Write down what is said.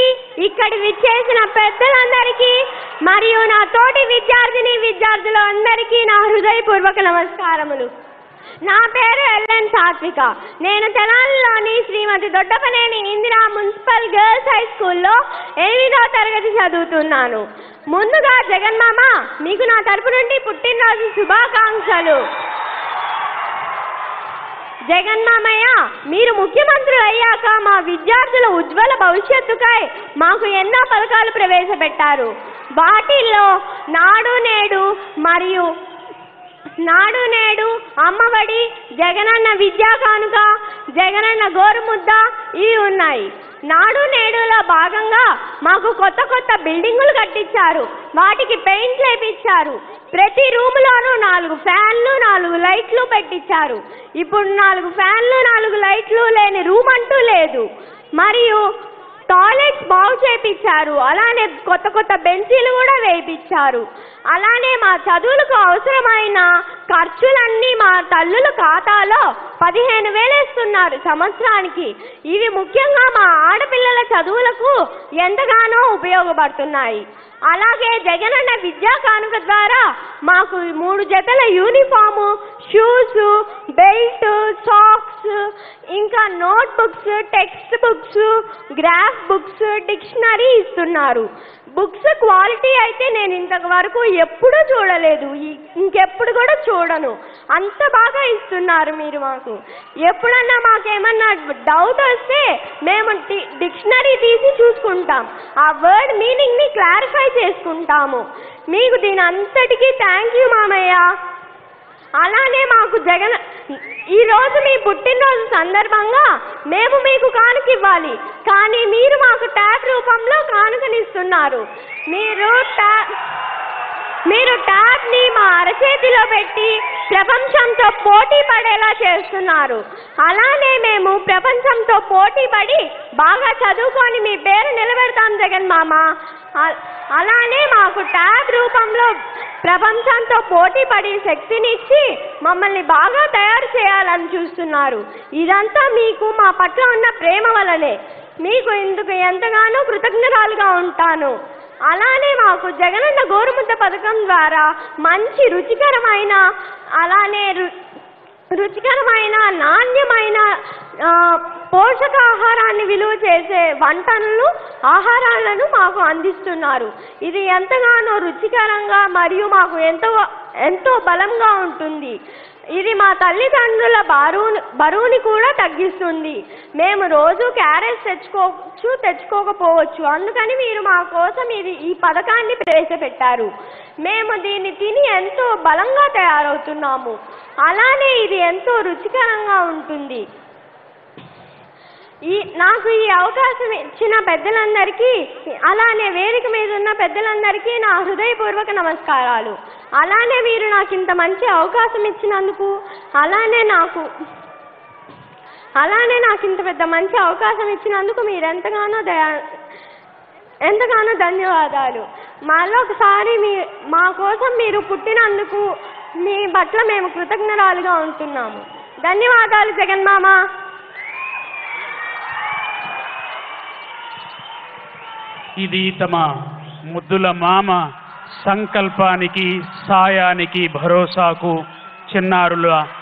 ఇక్కడి విచ్చేసిన పెద్దలందరికీ మరియు నా తోటి విద్యార్థిని విద్యార్థులు అందరికీ నా హృదయపూర్వక నమస్కారములు నా పేరు ఎల్ఎన్ సాత్విక నేను తెలంగాణలోని Shrimati Doddapaneni Indira municipal girls high స్కూల్లో ఎనిమిదో తరగతి చదువుతున్నాను ముందుగా జగన్మామ మీకు నా తరపు నుండి పుట్టినరోజు శుభాకాంక్షలు జగన్మామయ్య మీరు ముఖ్యమంత్రులు అయ్యాక మా విద్యార్థుల ఉజ్వల భవిష్యత్తుకై మాకు ఎన్నో పథకాలు ప్రవేశపెట్టారు వాటిల్లో నాడు నేడు మరియు నాడు నేడు అమ్మఒడి జగనన్న విద్యా కానుక జగనన్న గోరుముద్ద ఇవి ఉన్నాయి నాడు నేడులో భాగంగా మాకు కొత్త కొత్త బిల్డింగులు కట్టించారు వాటికి పెయింట్ లేపించారు ప్రతి రూములోనూ నాలుగు ఫ్యాన్లు నాలుగు లైట్లు పెట్టించారు ఇప్పుడు నాలుగు ఫ్యాన్లు నాలుగు లైట్లు లేని రూమ్ అంటూ లేదు మరియు టాయిలెట్స్ బాగు చేపించారు అలానే కొత్త కొత్త బెంచీలు కూడా వేయించారు అలానే మా చదువులకు అవసరమైన ఖర్చులన్నీ మా తల్లుల ఖాతాలో పదిహేను వేలేస్తున్నారు సంవత్సరానికి ఇవి ముఖ్యంగా మా ఆడపిల్లల చదువులకు ఎంతగానో ఉపయోగపడుతున్నాయి అలాగే జగనన్న విద్యా కానుక ద్వారా మాకు మూడు జతల యూనిఫాము షూస్ బెల్ట్ సాక్స్ ఇంకా note books text books graph books dictionary ఇస్తున్నారు బుక్స్ క్వాలిటీ అయితే నేను ఇంతవరకు ఎప్పుడూ చూడలేదు ఈ- ఇంకెప్పుడు కూడా చూడను అంత బాగా ఇస్తున్నారు మీరు మాకు ఎప్పుడన్నా మాకేమన్నా డౌట్ వస్తే మేము డి- డిక్షనరీ తీసి చూసుకుంటాం ఆ వర్డ్ మీనింగ్ని క్లారిఫై చేసుకుంటాము మీకు దీని అంతటికీ థ్యాంక్ యూ మామయ్య అలానే మాకు జగన్ ఈ రోజు మీ పుట్టినరోజు సందర్భంగా మేము మీకు కానుక ఇవ్వాలి కానీ మీరు మాకు ట్యాబ్ రూపంలో కానుకనిస్తున్నారు మీరు ట్యా మీరు ట్యాబ్ని మా అరచేతిలో పెట్టి ప్రపంచంతో పోటీ పడేలా చేస్తున్నారు అలానే మేము ప్రపంచంతో పోటీ పడి బాగా చదువుకొని మీ పేరు నిలబెడతాం జగన్ మామ అ- అలానే మాకు ట్యాబ్ రూపంలో ప్రపంచంతో పోటీ పడే శక్తినిచ్చి మమ్మల్ని బాగా తయారు చేయాలని చూస్తున్నారు ఇదంతా మీకు మా పట్ల ఉన్న ప్రేమ వలనే మీకు ఇందుకు ఎంతగానో కృతజ్ఞరాలుగా ఉంటాను అలానే మాకు జగనన్న గోరుముద్ద పథకం ద్వారా మంచి రుచికరమైన అలానే రు రుచికరమైన నాణ్యమైన ఆ, పోషకాహారాన్ని విలువ చేసే వంటలను ఆహారాలను మాకు అందిస్తున్నారు ఇది ఎంతగానో రుచికరంగా మరియు మాకు ఎంతో ఎంతో బలంగా ఉంటుంది ఇది మా తల్లిదండ్రుల బరువుని బరువుని కూడా తగ్గిస్తుంది మేము రోజు క్యారెట్స్ తెచ్చుకోవచ్చు తెచ్చుకోకపోవచ్చు అందుకని మీరు మా కోసం ఇది ఈ పథకాన్ని ప్రవేశపెట్టారు మేము దీన్ని తిని ఎంతో బలంగా తయారవుతున్నాము అలానే ఇది ఎంతో రుచికరంగా ఉంటుంది ఈ నాకు ఈ అవకాశం ఇచ్చిన పెద్దలందరికీ అలానే వేదిక మీద ఉన్న పెద్దలందరికీ నా హృదయపూర్వక నమస్కారాలు అలానే మీరు నాకు ఇంత మంచి అవకాశం ఇచ్చినందుకు అలానే నాకు అలానే నాకు ఇంత పెద్ద మంచి అవకాశం ఇచ్చినందుకు మీరు ఎంతగానో దయా ఎంతగానో ధన్యవాదాలు మళ్ళీ ఒకసారి మీ మా కోసం మీరు పుట్టినందుకు మీ పట్ల మేము కృతజ్ఞరాలుగా ఉంటున్నాము ధన్యవాదాలు జగన్మామ ఇది తమ ముద్దుల మామ సంకల్పానికి సాయానికి భరోసాకు చిన్నారుల